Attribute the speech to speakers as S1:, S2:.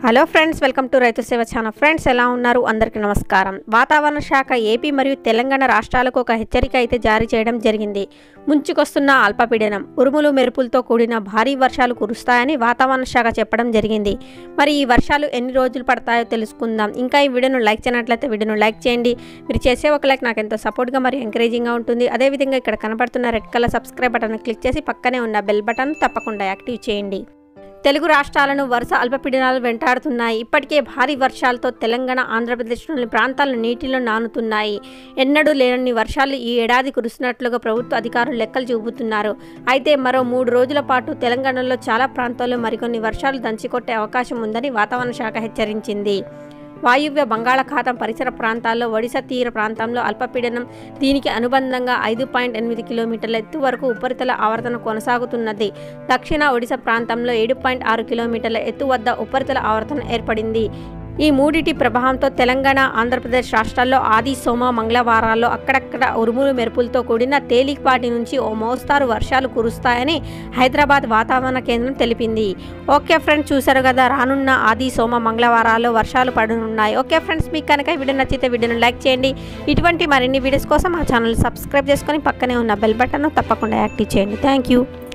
S1: hello friends welcome to రైతు సేవ channel friends ఎలా ఉన్నారు అందరికీ నమస్కారం వాతావరణ శాఖ ఏపీ మరియు తెలంగాణ రాష్ట్రాలకు ఒక హెచ్చరిక అయితే జారీ చేయడం జరిగింది ముంచుకొస్తున్న అల్పపీడనం ఉరుములు మెరుపులతో కూడిన భారీ వర్షాలు కురుస్తాయని వాతావరణ శాఖ చెప్పడం జరిగింది మరి ఈ వర్షాలు ఎన్ని రోజులు పడతాయో తెలుసుకుందాం ఇంకా ఈ వీడియోను లైక్ చేయనట్లయితే వీడియోను లైక్ చేయండి మీరు చేసే ఒక లైక్ నాకు ఎంతో సపోర్ట్గా మరియు ఎంకరేజింగ్గా ఉంటుంది అదేవిధంగా ఇక్కడ కనపడుతున్న red colour subscribe button click చేసి పక్కనే ఉన్న బెల్ బటన్ తప్పకుండా యాక్టివ్ చేయండి తెలుగు రాష్ట్రాలను వరుస అల్పపీడనాలు వెంటాడుతున్నాయి ఇప్పటికే భారీ వర్షాలతో తెలంగాణ ఆంధ్రప్రదేశ్లోని ప్రాంతాలు నీటిలో నానుతున్నాయి ఎన్నడూ లేనన్ని వర్షాలు ఈ ఏడాది కురుస్తున్నట్లుగా ప్రభుత్వ అధికారులు లెక్కలు చూపుతున్నారు అయితే మరో మూడు రోజుల పాటు తెలంగాణలో చాలా ప్రాంతాల్లో మరికొన్ని వర్షాలు దంచికొట్టే అవకాశం ఉందని వాతావరణ శాఖ హెచ్చరించింది వాయువ్య బంగాళాఖాతం పరిసర ప్రాంతాల్లో ఒడిశా తీర ప్రాంతంలో అల్పపీడనం దీనికి అనుబంధంగా ఐదు పాయింట్ ఎనిమిది కిలోమీటర్ల ఎత్తు వరకు ఉపరితల ఆవర్తన కొనసాగుతున్నది దక్షిణ ఒడిశా ప్రాంతంలో ఏడు పాయింట్ ఆరు కిలోమీటర్ల ఎత్తు వద్ద ఉపరితల ఆవర్తన ఏర్పడింది ఈ మూడిటి ప్రభావంతో తెలంగాణ ఆంధ్రప్రదేశ్ రాష్ట్రాల్లో ఆది సోమ మంగళవారాల్లో అక్కడక్కడ ఉరుములు మెరుపులతో కూడిన తేలికపాటి నుంచి ఓ మోస్తారు వర్షాలు కురుస్తాయని హైదరాబాద్ వాతావరణ కేంద్రం తెలిపింది ఓకే ఫ్రెండ్స్ చూసారు కదా రానున్న ఆది సోమ మంగళవారాల్లో వర్షాలు పడనున్నాయి ఓకే ఫ్రెండ్స్ మీకు కనుక ఈ వీడియో నచ్చితే వీడియోను లైక్ చేయండి ఇటువంటి మరిన్ని వీడియోస్ కోసం మా ఛానల్ సబ్స్క్రైబ్ చేసుకొని పక్కనే ఉన్న బెల్ బటన్ తప్పకుండా యాక్టివ్ చేయండి థ్యాంక్ యూ